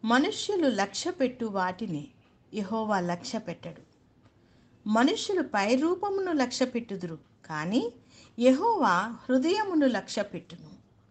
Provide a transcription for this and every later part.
మనుష్యులు లక్ష్య పెట్టు వాటిని యహోవా లక్ష్య పెట్టడు మనుష్యులు పై రూపమును లక్ష్య పెట్టుదురు కానీ యహోవా హృదయమును లక్ష్య పెట్టును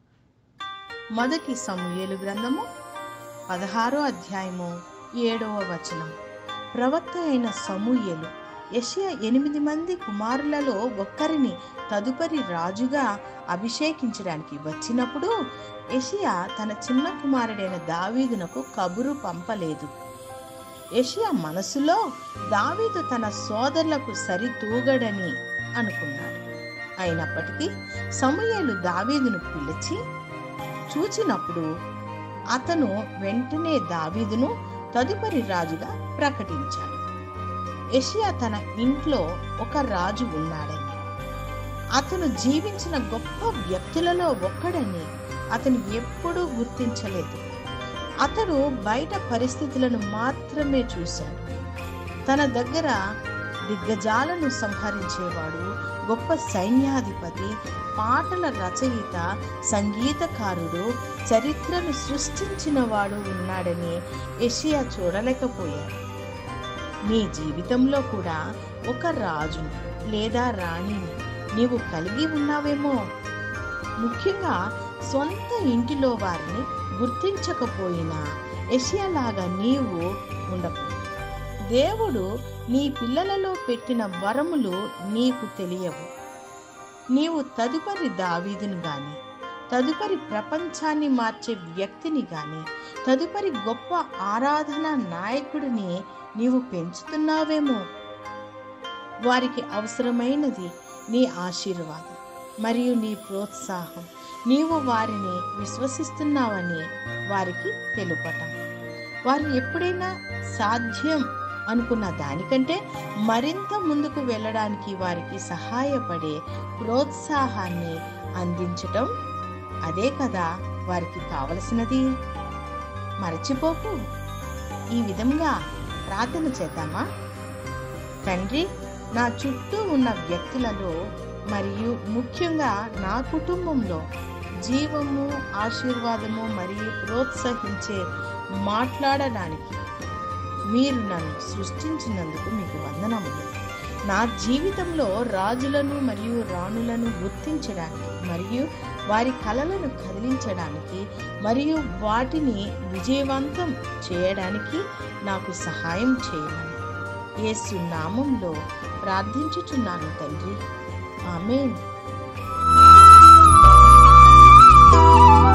మొదటి సమూయేలు గ్రంథము పదహారో అధ్యాయము ఏడవ వచనం ప్రవక్త అయిన సమూయేలు యెషయా ఎనిమిది మంది కుమారులలో ఒక్కరిని తదుపరి రాజుగా అభిషేకించడానికి వచ్చినప్పుడు యెషయా తన చిన్న కుమారుడైన దావీదునకు కబురు పంపలేదు యెషయా మనసులో దావీదు తన సోదరులకు సరితూగడని అనుకున్నాడు అయినప్పటికీ సమూయేలు దావీదును పిలిచి చూచినప్పుడు అతను వెంటనే దావీదును తదుపరి రాజుగా ప్రకటించాడు యెషయా తన ఇంట్లో ఒక రాజు ఉన్నాడని అతను జీవించిన గొప్ప వ్యక్తులలో ఒక్కడని అతను ఎప్పుడూ గుర్తించలేదు అతడు బయట పరిస్థితులను మాత్రమే చూశాడు తన దగ్గర దిగ్గజాలను సంహరించేవాడు గొప్ప సైన్యాధిపతి పాటల రచయిత సంగీతకారుడు చరిత్రను సృష్టించిన వాడు ఉన్నాడని యెషయా చూడలేకపోయాడు నీ జీవితంలో కూడా ఒక రాజును లేదా రాణిని నీవు కలిగి ఉన్నావేమో ముఖ్యంగా సొంత ఇంటిలో వారిని గుర్తించకపోయినా యెషయాలాగా నీవు ఉండకు దేవుడు నీ పిల్లలలో పెట్టిన వరములు నీకు తెలియవు నీవు తదుపరి దావీదును గాని తదుపరి ప్రపంచాన్ని మార్చే వ్యక్తిని గాని తదుపరి గొప్ప ఆరాధన నాయకుడిని నీవు పెంచుతున్నావేమో వారికి అవసరమైనది నీ ఆశీర్వాదం మరియు నీ ప్రోత్సాహం నీవు వారిని విశ్వసిస్తున్నావని వారికి తెలుపటం వారు ఎప్పుడైనా సాధ్యం అనుకున్న దానికంటే మరింత ముందుకు వెళ్ళడానికి వారికి సహాయపడే ప్రోత్సాహాన్ని అందించటం అదే కదా వారికి కావలసినది మరచిపోకు ఈ విధంగా ప్రార్థన చేద్దామా తండ్రి నా చుట్టూ ఉన్న వ్యక్తులలో మరియు ముఖ్యంగా నా కుటుంబంలో జీవము ఆశీర్వాదము మరియు ప్రోత్సహించే మాట్లాడడానికి మీరు నన్ను సృష్టించినందుకు మీకు వందనములు నా జీవితంలో రాజులను మరియు రాణులను గుర్తించడానికి మరియు వారి కలలను కదిలించడానికి మరియు వాటిని విజయవంతం చేయడానికి నాకు సహాయం చేయమని యేసు నామంలో ప్రార్థించుచున్నాను తండ్రి ఆమెన్